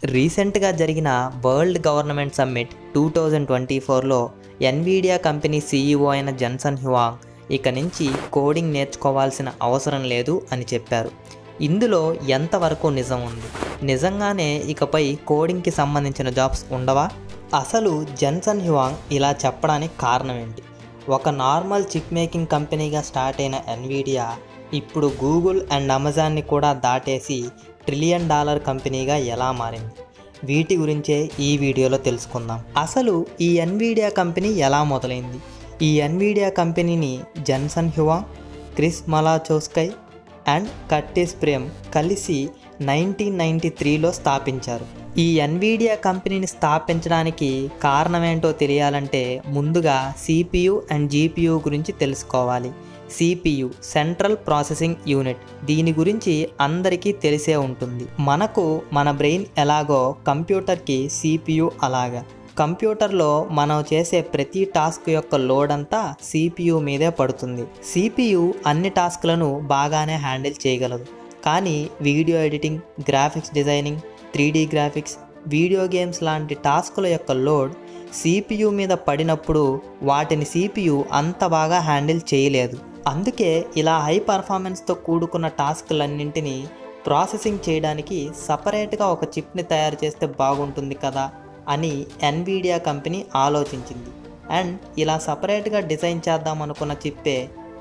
రీసెంట్గా జరిగిన world government summit two thousand twenty ఫోర్లో ఎన్వీడియా కంపెనీ సీఈఓ అయిన జన్సన్ హ్యువాంగ్ ఇక నుంచి కోడింగ్ నేర్చుకోవాల్సిన అవసరం లేదు అని చెప్పారు ఇందులో ఎంతవరకు నిజం ఉంది నిజంగానే ఇకపై కోడింగ్కి సంబంధించిన జాబ్స్ ఉండవా అసలు జన్సన్ హ్యువాంగ్ ఇలా చెప్పడానికి కారణం ఏంటి ఒక నార్మల్ చిప్ మేకింగ్ కంపెనీగా స్టార్ట్ అయిన ఎన్వీడియా ఇప్పుడు గూగుల్ అండ్ అమెజాన్ని కూడా దాటేసి ట్రిలియన్ డాలర్ కంపెనీగా ఎలా మారింది వీటి గురించే ఈ వీడియోలో తెలుసుకుందాం అసలు ఈ ఎన్వీడియా కంపెనీ ఎలా మొదలైంది ఈ ఎన్వీడియా కంపెనీని జన్సన్ హ్యువా Chris Malachowsky and Curtis Priem కలిసి నైన్టీన్ నైంటీ త్రీలో స్థాపించారు ఈ ఎన్వీడియా కంపెనీని స్థాపించడానికి కారణమేంటో తెలియాలంటే ముందుగా సిపియు అండ్ జీపీయూ గురించి తెలుసుకోవాలి సిపియు సెంట్రల్ ప్రాసెసింగ్ యూనిట్ దీని గురించి అందరికీ తెలిసే ఉంటుంది మనకు మన బ్రెయిన్ ఎలాగో కంప్యూటర్కి సిపియు అలాగా కంప్యూటర్లో మనం చేసే ప్రతి టాస్క్ యొక్క లోడ్ అంతా సిపియు మీదే పడుతుంది సిపియు అన్ని టాస్క్లను బాగానే హ్యాండిల్ చేయగలదు కానీ video editing graphics designing three graphics video games లాంటి టాస్కుల యొక్క లోడ్ సిపియు మీద పడినప్పుడు వాటిని సిపియు అంత బాగా హ్యాండిల్ చేయలేదు అందుకే ఇలా హై పర్ఫార్మెన్స్తో కూడుకున్న టాస్క్లన్నింటినీ ప్రాసెసింగ్ చేయడానికి సపరేట్గా ఒక చిప్ని తయారు చేస్తే బాగుంటుంది కదా అని ఎన్వీడియా కంపెనీ ఆలోచించింది అండ్ ఇలా సపరేట్గా డిజైన్ చేద్దాం అనుకున్న చిప్పే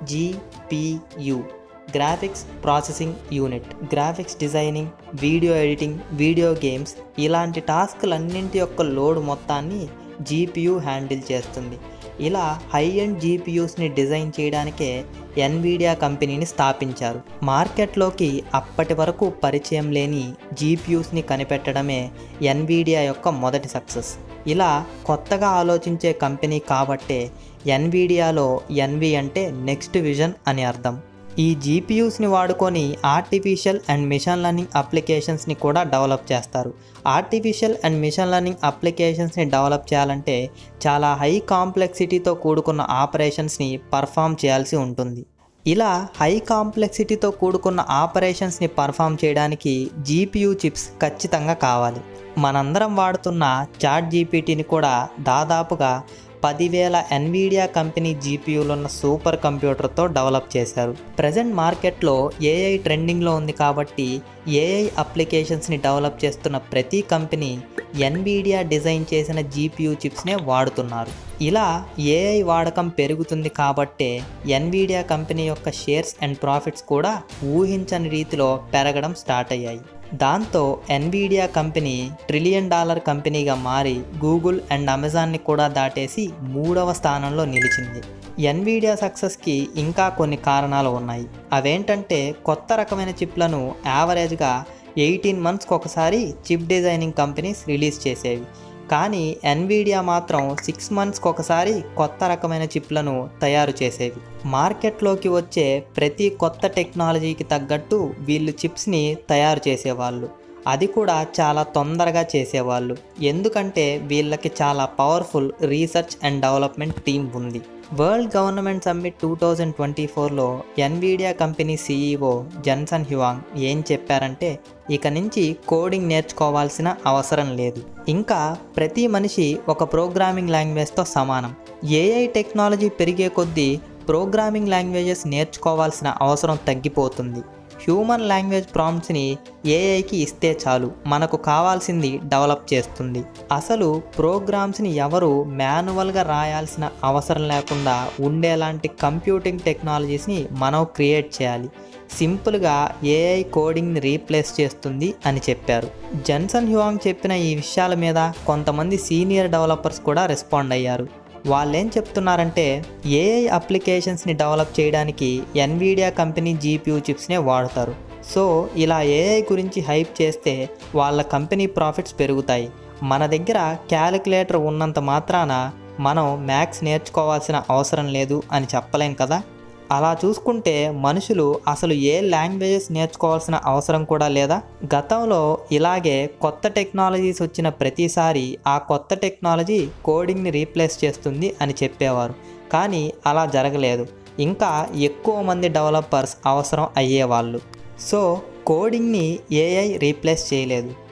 GPU graphics processing unit graphics designing video editing video games ఇలాంటి టాస్క్లన్నింటి యొక్క లోడ్ మొత్తాన్ని జీపీయూ హ్యాండిల్ చేస్తుంది ఇలా హై అండ్ జీపీయూస్ని డిజైన్ చేయడానికే ఎన్వీడియా కంపెనీని స్థాపించారు మార్కెట్లోకి అప్పటి వరకు పరిచయం లేని జీపీయూస్ని కనిపెట్టడమే ఎన్వీడియా యొక్క మొదటి సక్సెస్ ఇలా కొత్తగా ఆలోచించే కంపెనీ కాబట్టే ఎన్వీడియాలో ఎన్వి అంటే నెక్స్ట్ విజన్ అని అర్థం ఈ జీపీయూస్ని వాడుకొని ఆర్టిఫిషియల్ అండ్ మిషన్ లెర్నింగ్ అప్లికేషన్స్ని కూడా డెవలప్ చేస్తారు ఆర్టిఫిషియల్ అండ్ మిషన్ లెర్నింగ్ అప్లికేషన్స్ని డెవలప్ చేయాలంటే చాలా హై కాంప్లెక్సిటీతో కూడుకున్న ఆపరేషన్స్ని పర్ఫామ్ చేయాల్సి ఉంటుంది ఇలా హై కాంప్లెక్సిటీతో కూడుకున్న ఆపరేషన్స్ని పర్ఫామ్ చేయడానికి జీపీయూ చిప్స్ ఖచ్చితంగా కావాలి మనందరం వాడుతున్న చాట్ జీపీటీని కూడా దాదాపుగా పదివేల ఎన్వీడియా కంపెనీ జీపీయూలున్న సూపర్ కంప్యూటర్తో డెవలప్ చేశారు ప్రజెంట్ మార్కెట్లో ఏఐ ట్రెండింగ్లో ఉంది కాబట్టి ఏఐ అప్లికేషన్స్ని డెవలప్ చేస్తున్న ప్రతి కంపెనీ ఎన్వీడియా డిజైన్ చేసిన జీపీయూ చిప్స్నే వాడుతున్నారు ఇలా ఏఐ వాడకం పెరుగుతుంది కాబట్టే ఎన్వీడియా కంపెనీ యొక్క షేర్స్ అండ్ ప్రాఫిట్స్ కూడా ఊహించని రీతిలో పెరగడం స్టార్ట్ అయ్యాయి దాంతో ఎన్వీడియా కంపెనీ ట్రిలియన్ డాలర్ కంపెనీగా మారి గూగుల్ అండ్ అమెజాన్ని కూడా దాటేసి మూడవ స్థానంలో నిలిచింది ఎన్వీడియా సక్సెస్కి ఇంకా కొన్ని కారణాలు ఉన్నాయి అవేంటంటే కొత్త రకమైన చిప్లను యావరేజ్గా ఎయిటీన్ మంత్స్కి ఒకసారి చిప్ డిజైనింగ్ కంపెనీస్ రిలీజ్ చేసేవి కానీ ఎన్వీడియా మాత్రం సిక్స్ మంత్స్కి ఒకసారి కొత్త రకమైన చిప్లను తయారు చేసేవి మార్కెట్లోకి వచ్చే ప్రతి కొత్త టెక్నాలజీకి తగ్గట్టు వీళ్ళు చిప్స్ని తయారు చేసేవాళ్ళు అది కూడా చాలా తొందరగా చేసేవాళ్ళు ఎందుకంటే వీళ్ళకి చాలా powerful research and development team ఉంది world government summit two thousand twenty ఫోర్లో Nvidia company CEO Jensen Huang ఏం చెప్పారంటే ఇక నుంచి కోడింగ్ నేర్చుకోవాల్సిన అవసరం లేదు ఇంకా ప్రతి మనిషి ఒక ప్రోగ్రామింగ్ లాంగ్వేజ్తో సమానం ఏఐ టెక్నాలజీ పెరిగే కొద్దీ ప్రోగ్రామింగ్ లాంగ్వేజెస్ నేర్చుకోవాల్సిన అవసరం తగ్గిపోతుంది హ్యూమన్ లాంగ్వేజ్ ప్రాంప్ట్స్ని ఏఐకి ఇస్తే చాలు మనకు కావాల్సింది డెవలప్ చేస్తుంది అసలు ప్రోగ్రామ్స్ని ఎవరు మాన్యువల్గా రాయాల్సిన అవసరం లేకుండా ఉండేలాంటి కంప్యూటింగ్ టెక్నాలజీస్ని మనం క్రియేట్ చేయాలి సింపుల్గా ఏఐ కోడింగ్ని రీప్లేస్ చేస్తుంది అని చెప్పారు జన్సన్ హ్యువాంగ్ చెప్పిన ఈ విషయాల మీద కొంతమంది సీనియర్ డెవలపర్స్ కూడా రెస్పాండ్ అయ్యారు వాళ్ళేం చెప్తున్నారంటే ఏఐ అప్లికేషన్స్ని డెవలప్ చేయడానికి ఎన్వీడియా కంపెనీ జీపీయూ చిప్స్నే వాడతారు సో ఇలా ఏఐ గురించి హైప్ చేస్తే వాళ్ళ కంపెనీ ప్రాఫిట్స్ పెరుగుతాయి మన దగ్గర క్యాలిక్యులేటర్ ఉన్నంత మాత్రాన మనం మ్యాథ్స్ నేర్చుకోవాల్సిన అవసరం లేదు అని చెప్పలేం కదా అలా చూసుకుంటే మనుషులు అసలు ఏ లాంగ్వేజెస్ నేర్చుకోవాల్సిన అవసరం కూడా లేదా గతంలో ఇలాగే కొత్త టెక్నాలజీస్ వచ్చిన ప్రతిసారి ఆ కొత్త టెక్నాలజీ కోడింగ్ని రీప్లేస్ చేస్తుంది అని చెప్పేవారు కానీ అలా జరగలేదు ఇంకా ఎక్కువ మంది డెవలపర్స్ అవసరం అయ్యేవాళ్ళు సో కోడింగ్ని ఏఐ రీప్లేస్ చేయలేదు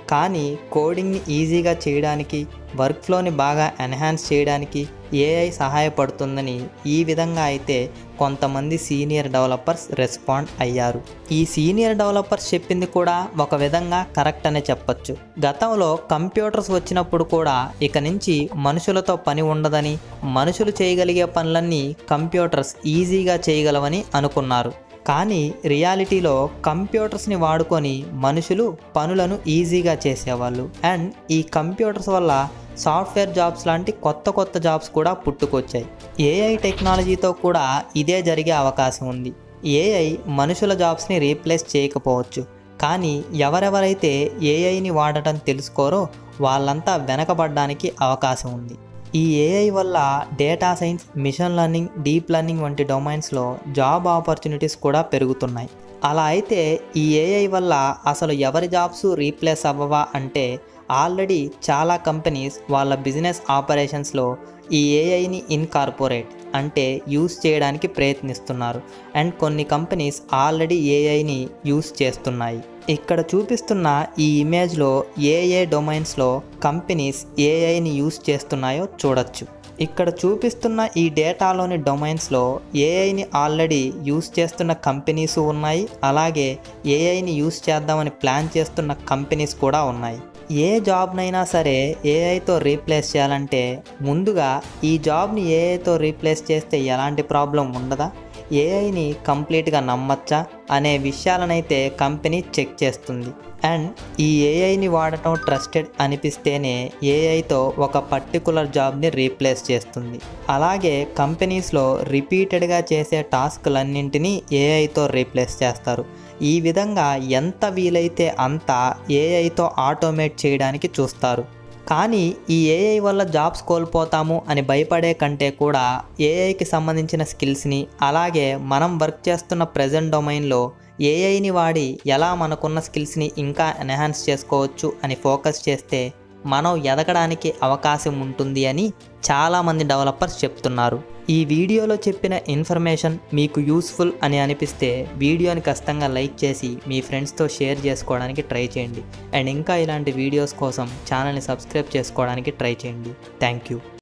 కానీ కోడింగ్ని ఈజీగా చేయడానికి వర్క్ ఫ్లోని బాగా ఎన్హాన్స్ చేయడానికి ఏఐ సహాయపడుతుందని ఈ విధంగా అయితే కొంతమంది సీనియర్ డెవలపర్స్ రెస్పాండ్ అయ్యారు ఈ సీనియర్ డెవలపర్స్ చెప్పింది కూడా ఒక విధంగా కరెక్ట్ అనే చెప్పొచ్చు గతంలో కంప్యూటర్స్ వచ్చినప్పుడు కూడా ఇక నుంచి మనుషులతో పని ఉండదని మనుషులు చేయగలిగే పనులన్నీ కంప్యూటర్స్ ఈజీగా చేయగలవని అనుకున్నారు కానీ రియాలిటీలో కంప్యూటర్స్ని వాడుకొని మనుషులు పనులను ఈజీగా చేసేవాళ్ళు అండ్ ఈ కంప్యూటర్స్ వల్ల సాఫ్ట్వేర్ జాబ్స్ లాంటి కొత్త కొత్త జాబ్స్ కూడా పుట్టుకొచ్చాయి ఏఐ టెక్నాలజీతో కూడా ఇదే జరిగే అవకాశం ఉంది ఏఐ మనుషుల జాబ్స్ని రీప్లేస్ చేయకపోవచ్చు కానీ ఎవరెవరైతే ఏఐని వాడటం తెలుసుకోరో వాళ్ళంతా వెనకబడడానికి అవకాశం ఉంది ఈ ఏఐ వల్ల data science machine learning deep learning వంటి డొమైన్స్లో జాబ్ ఆపర్చునిటీస్ కూడా పెరుగుతున్నాయి అలా అయితే ఈ ఏఐ వల్ల అసలు ఎవరి జాబ్స్ రీప్లేస్ అవ్వవా అంటే ఆల్రెడీ చాలా కంపెనీస్ వాళ్ళ బిజినెస్ ఆపరేషన్స్లో ఈ ఏఐని ఇన్కార్పొరేట్ అంటే యూస్ చేయడానికి ప్రయత్నిస్తున్నారు అండ్ కొన్ని కంపెనీస్ ఆల్రెడీ ఏఐని యూస్ చేస్తున్నాయి ఇక్కడ చూపిస్తున్న ఈ ఇమేజ్లో ఏ ఏ డొమైన్స్లో కంపెనీస్ ఏఐని యూస్ చేస్తున్నాయో చూడొచ్చు ఇక్కడ చూపిస్తున్న ఈ డేటాలోని డొమైన్స్లో ఏఐని ఆల్రెడీ యూస్ చేస్తున్న కంపెనీస్ ఉన్నాయి అలాగే ఏఐని యూస్ చేద్దామని ప్లాన్ చేస్తున్న కంపెనీస్ కూడా ఉన్నాయి ఏ జాబ్నైనా సరే ఏఐతో రీప్లేస్ చేయాలంటే ముందుగా ఈ జాబ్ని ఏఐతో రీప్లేస్ చేస్తే ఎలాంటి ప్రాబ్లం ఉండదా ఏఐని కంప్లీట్గా నమ్మచ్చా అనే విషయాలనైతే కంపెనీ చెక్ చేస్తుంది అండ్ ఈ ఏఐని వాడటం ట్రస్టెడ్ అనిపిస్తేనే ఏఐతో ఒక పర్టికులర్ జాబ్ని రీప్లేస్ చేస్తుంది అలాగే కంపెనీస్లో రిపీటెడ్గా చేసే టాస్క్లన్నింటినీ ఏఐతో రీప్లేస్ చేస్తారు ఈ విధంగా ఎంత వీలైతే అంత ఏఐతో ఆటోమేట్ చేయడానికి చూస్తారు కానీ ఈ ఏఐ వల్ల జాబ్స్ కోల్పోతాము అని భయపడే కంటే కూడా ఏఐకి సంబంధించిన స్కిల్స్ని అలాగే మనం వర్క్ చేస్తున్న ప్రజెంట్ డొమైన్లో ఏఐని వాడి ఎలా మనకున్న స్కిల్స్ని ఇంకా ఎన్హాన్స్ చేసుకోవచ్చు అని ఫోకస్ చేస్తే మనం ఎదగడానికి అవకాశం ఉంటుంది అని చాలామంది డెవలపర్స్ చెప్తున్నారు ఈ వీడియోలో చెప్పిన ఇన్ఫర్మేషన్ మీకు యూస్ఫుల్ అని అనిపిస్తే వీడియోని ఖచ్చితంగా లైక్ చేసి మీ ఫ్రెండ్స్తో షేర్ చేసుకోవడానికి ట్రై చేయండి అండ్ ఇంకా ఇలాంటి వీడియోస్ కోసం ఛానల్ని సబ్స్క్రైబ్ చేసుకోవడానికి ట్రై చేయండి థ్యాంక్ యూ